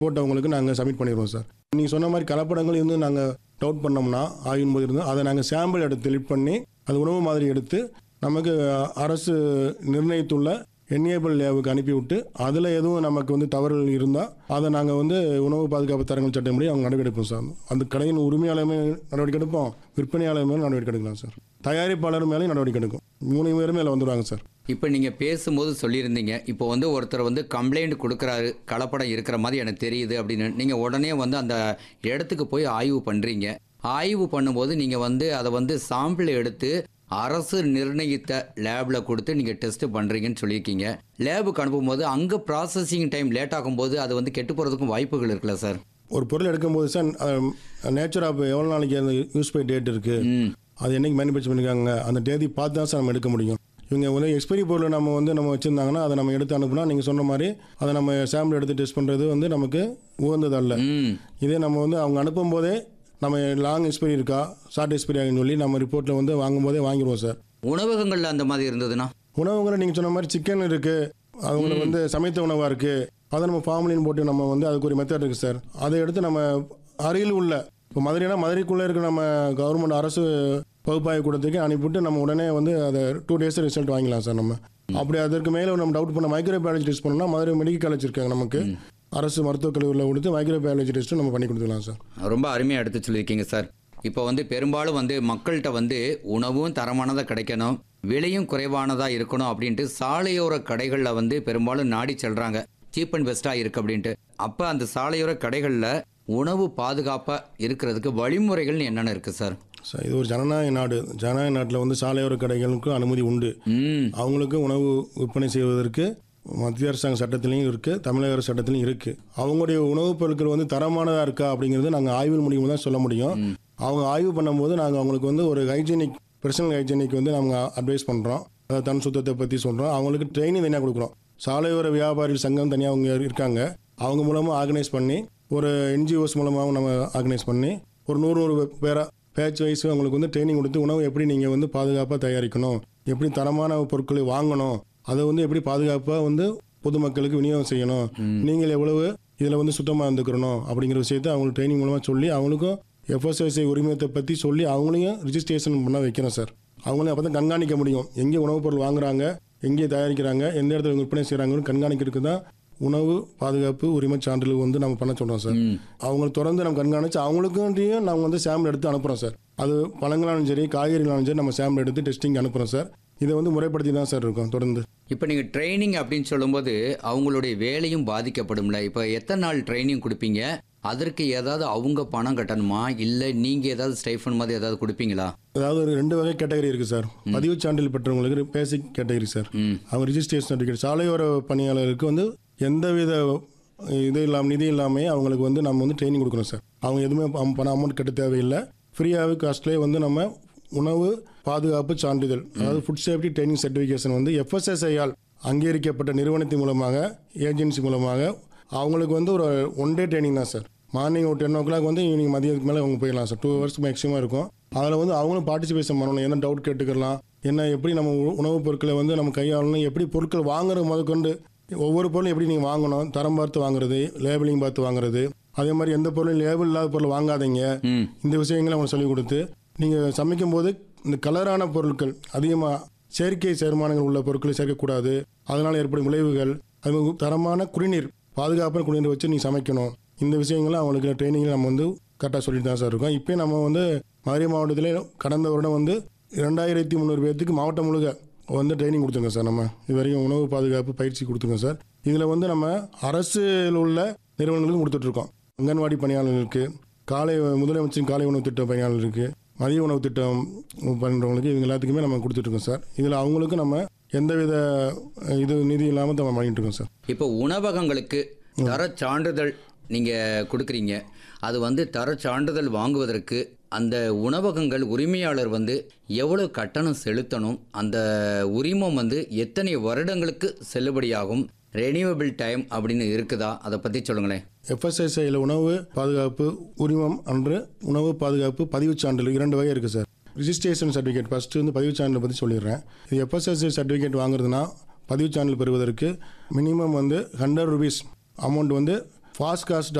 போட்டவங்களுக்கு நாங்கள் சப்மிட் பண்ணிடுவோம் சார் நீங்கள் சொன்ன மாதிரி கலப்படங்கள் இருந்து நாங்கள் டவுட் பண்ணோம்னா ஆய்வின் போது இருந்தோம் அதை நாங்கள் சாம்பிள் எடுத்து டெலிட் பண்ணி அது உணவு மாதிரி எடுத்து நமக்கு அரசு நிர்ணயித்துள்ள என்ஏபிள் லேபுக்கு அனுப்பிவிட்டு அதில் எதுவும் நமக்கு வந்து தவறுகள் இருந்தால் அதை நாங்கள் வந்து உணவு பாதுகாப்பு தரங்கள் சட்டப்படி அவங்க நடவடிக்கை எடுப்போம் சார் அந்த கடையின் உரிமையாளர் மேல் நடவடிக்கை எடுப்போம் விற்பனையாளர் மேலும் நடவடிக்கை எடுக்கலாம் சார் தயாரிப்பாளர் மேலேயும் நடவடிக்கை எடுக்கும் மூணு பேரும் மேலே வந்துடுவாங்க சார் இப்போ நீங்கள் பேசும்போது சொல்லியிருந்தீங்க இப்போ வந்து ஒருத்தர் வந்து கம்ப்ளைண்ட் கொடுக்குறாரு கலப்படம் இருக்கிற மாதிரி எனக்கு தெரியுது அப்படின்னு நீங்கள் உடனே வந்து அந்த இடத்துக்கு போய் ஆய்வு பண்ணுறீங்க ஆய்வு பண்ணும்போது நீங்கள் வந்து அதை வந்து சாம்பிள் எடுத்து அரசு நிர்ணயித்த லேபில் கொடுத்து நீங்கள் டெஸ்ட் பண்ணுறீங்கன்னு சொல்லியிருக்கீங்க லேபுக்கு அனுப்பும்போது அங்கே ப்ராசஸிங் டைம் லேட் ஆகும்போது அது வந்து கெட்டு போகிறதுக்கும் வாய்ப்புகள் இருக்குல்ல சார் ஒரு பொருள் எடுக்கும்போது சார் நேச்சர் ஆஃப் எவ்வளோ நாளைக்கு அந்த யூஸ் பை டேட் இருக்குது ம் அது என்னைக்கு மேனுஃபேக்சர் பண்ணியிருக்காங்க அந்த தேதி பார்த்து தான் சார் நம்ம எடுக்க முடியும் இவங்க வந்து எக்ஸ்பைரி பொருளை நம்ம வந்து நம்ம வச்சுருந்தாங்கன்னா அதை நம்ம எடுத்து அனுப்புனா நீங்கள் சொன்ன மாதிரி அதை நம்ம சாம்பிள் எடுத்து டெஸ்ட் பண்ணுறது வந்து நமக்கு உகந்தது அல்ல ம் இதே நம்ம வந்து அவங்க அனுப்பும் போதே நம்ம லாங் எக்ஸ்பைரி இருக்கா ஷார்ட் எக்ஸ்பைரி ஆகுன்னு சொல்லி நம்ம ரிப்போர்ட்டில் வந்து வாங்கும்போதே வாங்கிடுவோம் சார் உணவகங்களில் அந்த மாதிரி இருந்ததுன்னா உணவுகளை நீங்கள் சொன்ன மாதிரி சிக்கன் இருக்குது அவங்களுக்கு வந்து சமைத்த உணவாக இருக்குது அதை நம்ம ஃபார்மலின் போட்டு நம்ம வந்து அதுக்கு ஒரு மெத்தட் இருக்குது சார் அதை எடுத்து நம்ம அருகில் உள்ள இப்போ மதுரைனா மதுரைக்குள்ளே இருக்க நம்ம கவர்மெண்ட் அரசு பகுப்பாய்வு கூடத்துக்கு அனுப்பிவிட்டு நம்ம உடனே வந்து அதை டூ டேஸ் ரிசல்ட் வாங்கிக்கலாம் சார் நம்ம அப்படி அதற்கு மேலே நம்ம டவுட் பண்ண மைக்ரோ பயாலஜி டெஸ்ட் பண்ணோம்னா மதுரை மெடிக்கல் காலேஜ் இருக்காங்க நமக்கு அரசு மருத்துவக் கல்லூரியில் கொடுத்து மைக்ரோ பயாலஜி டெஸ்ட்டும் நம்ம பண்ணி கொடுத்துக்கலாம் சார் ரொம்ப அருமையாக எடுத்து சொல்லியிருக்கீங்க சார் இப்போ வந்து பெரும்பாலும் வந்து மக்கள்கிட்ட வந்து உணவும் தரமானதாக கிடைக்கணும் விலையும் குறைவானதாக இருக்கணும் அப்படின்ட்டு சாலையோர கடைகளில் வந்து பெரும்பாலும் நாடி செல்றாங்க சீப் அண்ட் பெஸ்ட்டாக இருக்கு அப்படின்ட்டு அப்போ அந்த சாலையோர கடைகளில் உணவு பாதுகாப்பாக இருக்கிறதுக்கு வழிமுறைகள்னு என்னென்ன இருக்குது சார் சார் இது ஒரு ஜனநாயக நாடு ஜனநாயக நாட்டில் வந்து சாலையோர கடைகளுக்கு அனுமதி உண்டு ம் அவங்களுக்கு உணவு விற்பனை செய்வதற்கு மத்திய அரசாங்க சட்டத்திலையும் இருக்குது தமிழக அரசு சட்டத்திலையும் இருக்குது அவங்களுடைய உணவுப் பொருட்கள் வந்து தரமானதாக இருக்கா அப்படிங்கிறது நாங்கள் ஆய்வில் முடியும் தான் சொல்ல முடியும் அவங்க ஆய்வு பண்ணும்போது நாங்கள் அவங்களுக்கு வந்து ஒரு ஹைஜீனிக் பர்சனல் ஹைஜீனிக் வந்து நாங்கள் அட்வைஸ் பண்ணுறோம் அதாவது தன் சுத்தத்தை பற்றி சொல்கிறோம் அவங்களுக்கு ட்ரைனிங் தனியாக கொடுக்குறோம் சாலையோர வியாபாரிகள் சங்கம் தனியாக அவங்க இருக்காங்க அவங்க மூலமாக ஆர்கனைஸ் பண்ணி ஒரு என்ஜிஓஸ் மூலமாகவும் நம்ம ஆர்கனைஸ் பண்ணி ஒரு நூறு நூறு பேராக பேட்ச் வைஸ் அவங்களுக்கு வந்து ட்ரைனிங் கொடுத்து உணவு எப்படி நீங்கள் வந்து பாதுகாப்பாக தயாரிக்கணும் எப்படி தரமான பொருட்களை வாங்கணும் அதை வந்து எப்படி பாதுகாப்பாக வந்து பொதுமக்களுக்கு விநியோகம் செய்யணும் நீங்கள் எவ்வளவு இதில் வந்து சுத்தமாக இருந்துக்கிறணும் அப்படிங்கிற விஷயத்தை அவங்களுக்கு ட்ரைனிங் மூலமாக சொல்லி அவங்களுக்கும் எஃப்எஸ்எஸ்ஐ உரிமத்தை பற்றி சொல்லி அவங்களையும் ரிஜிஸ்ட்ரேஷன் பண்ண வைக்கிறோம் சார் அவங்களையும் அப்போ தான் கண்காணிக்க முடியும் எங்கே உணவுப் பொருள் வாங்குறாங்க எங்கே தயாரிக்கிறாங்க எந்த இடத்துல விற்பனை செய்கிறாங்கன்னு கண்காணிக்கிறதுக்கு தான் உணவு பாதுகாப்பு உரிமைச் சான்றிதழ் வந்து நம்ம பண்ண சொல்கிறோம் சார் ம் அவங்களை தொடர்ந்து நம்ம கண்காணிச்சு அவங்களுக்கும் நாங்கள் வந்து சாம்பிள் எடுத்து அனுப்புகிறோம் சார் அது பழங்களாலும் சரி காய்கறிகளாலும் சரி நம்ம சாம்பிள் எடுத்து டெஸ்டிங் அனுப்புகிறோம் சார் இதை வந்து முறைப்படுத்தி தான் சார் இருக்கோம் தொடர்ந்து இப்போ நீங்கள் ட்ரைனிங் அப்படின்னு சொல்லும்போது அவங்களுடைய வேலையும் பாதிக்கப்படும்ல இப்போ எத்தனை நாள் ட்ரைனிங் கொடுப்பீங்க அதற்கு ஏதாவது அவங்க பணம் கட்டணுமா இல்லை நீங்கள் ஏதாவது ஸ்டைஃபன் மாதிரி ஏதாவது கொடுப்பீங்களா அதாவது ஒரு ரெண்டு வகை கேட்டகரி இருக்குது சார் பதிவு சான்றிதழ் பெற்றவங்களுக்கு பேசிக் கேட்டகரி சார் ம் அவங்க ரிஜிஸ்ட்ரேஷன் சர்டிஃபிகேட் சாலையோர பணியாளருக்கு வந்து எந்தவித இது இல்லாமல் நிதி இல்லாமல் அவங்களுக்கு வந்து நம்ம வந்து ட்ரைனிங் கொடுக்குறோம் சார் அவங்க எதுவுமே பணம் பணம் அமௌண்ட் கட்ட தேவையில்லை ஃப்ரீயாகவே காஸ்ட்லேயே வந்து நம்ம உணவு பாதுகாப்பு சான்றிதழ் அதாவது ஃபுட் சேஃப்டி ட்ரைனிங் சர்டிஃபிகேஷன் வந்து எஃப்எஸ்எஸ்ஐயால் அங்கீகரிக்கப்பட்ட நிறுவனத்தின் மூலமாக ஏஜென்சி மூலமாக அவங்களுக்கு வந்து ஒரு ஒன் டே ட்ரைனிங் தான் சார் மார்னிங் ஒரு டென் ஓ கிளாக் வந்து ஈவினிங் மதியத்துக்கு மேலே அவங்க போயிடலாம் சார் டூ ஹவர்ஸ் மேக்ஸிமம் இருக்கும் அதில் வந்து அவங்களும் பார்ட்டிசிபேஷன் பண்ணணும் என்ன டவுட் கேட்டுக்கலாம் என்ன எப்படி நம்ம உ- உணவுப் பொருட்களை வந்து நம்ம கையாளணும் எப்படி பொருட்கள் வாங்குறது முதற்கொண்டு ஒவ்வொரு பொருளும் எப்படி நீங்கள் வாங்கணும் தரம் பார்த்து வாங்குறது லேபிளிங் பார்த்து வாங்குறது அதே மாதிரி எந்த பொருளும் லேபிள் இல்லாத பொருள் வாங்காதீங்க ம் இந்த விஷயங்களை அவங்க சொல்லிக் கொடுத்து நீங்கள் சமைக்கும் போது இந்த கலரான பொருட்கள் அதிகமாக செயற்கை சேர்மானங்கள் உள்ள பொருட்களை சேர்க்கக்கூடாது அதனால் ஏற்படும் விளைவுகள் அது மாதிரி தரமான குடிநீர் பாதுகாப்பான குடிநீர் வச்சு நீங்கள் சமைக்கணும் இந்த விஷயங்களை அவங்களுக்கு ட்ரைனிங்கில் நம்ம வந்து கரெக்டாக சொல்லிட்டு தான் சார் இருக்கோம் இப்போ நம்ம வந்து மதுரை மாவட்டத்தில் கடந்த வருடம் வந்து ரெண்டாயிரத்தி முந்நூறு பேர்த்துக்கு மாவட்டம் முழுக்க வந்து ட்ரைனிங் கொடுத்துருங்க சார் நம்ம இது வரைக்கும் உணவு பாதுகாப்பு பயிற்சி கொடுத்துருக்கோம் சார் இதில் வந்து நம்ம அரசில் உள்ள நிறுவனங்களுக்கும் கொடுத்துட்ருக்கோம் அங்கன்வாடி பணியாளர்களுக்கு காலை முதலமைச்சரின் காலை உணவு திட்ட பணியாளர்களுக்கு மதிய உணவு திட்டம் பண்ணுறவங்களுக்கு இவங்க எல்லாத்துக்குமே நம்ம கொடுத்துட்ருக்கோம் சார் இதில் அவங்களுக்கும் நம்ம எந்தவித அஹ், இது நிதி இல்லாமல் நம்ம பண்ணிட்டு இருக்கோம் சார் இப்போ உணவகங்களுக்கு தர சான்றிதழ் நீங்கள் கொடுக்குறீங்க அது வந்து தர சான்றிதழ் வாங்குவதற்கு அந்த உணவகங்கள் உரிமையாளர் வந்து எவ்வளோ கட்டணம் செலுத்தணும் அந்த உரிமம் வந்து எத்தனை வருடங்களுக்கு செல்லுபடியாகும் ரெனியூவபிள் டைம் அப்படின்னு இருக்குதா அதை பற்றி சொல்லுங்களேன் எஃப்எஸ்எஸ்ஐயில் உணவு பாதுகாப்பு உரிமம் அன்று உணவு பாதுகாப்பு பதிவுச் சான்றிதழ் இரண்டு வகை இருக்குது சார் ரிஜிஸ்ட்ரேஷன் சர்டிஃபிகேட் ஃபஸ்ட்டு வந்து பதிவுச் சான்றிதழ் பற்றி சொல்லிடுறேன் இது எஃப்எஸ்எஸ்ஐ சர்டிஃபிகேட் வாங்குறதுனா பதிவுச் சான்றிதழ் பெறுவதற்கு மினிமம் வந்து ஹண்ட்ரட் ருபீஸ் அமௌண்ட் வந்து ஃபாஸ்காஸ்ட்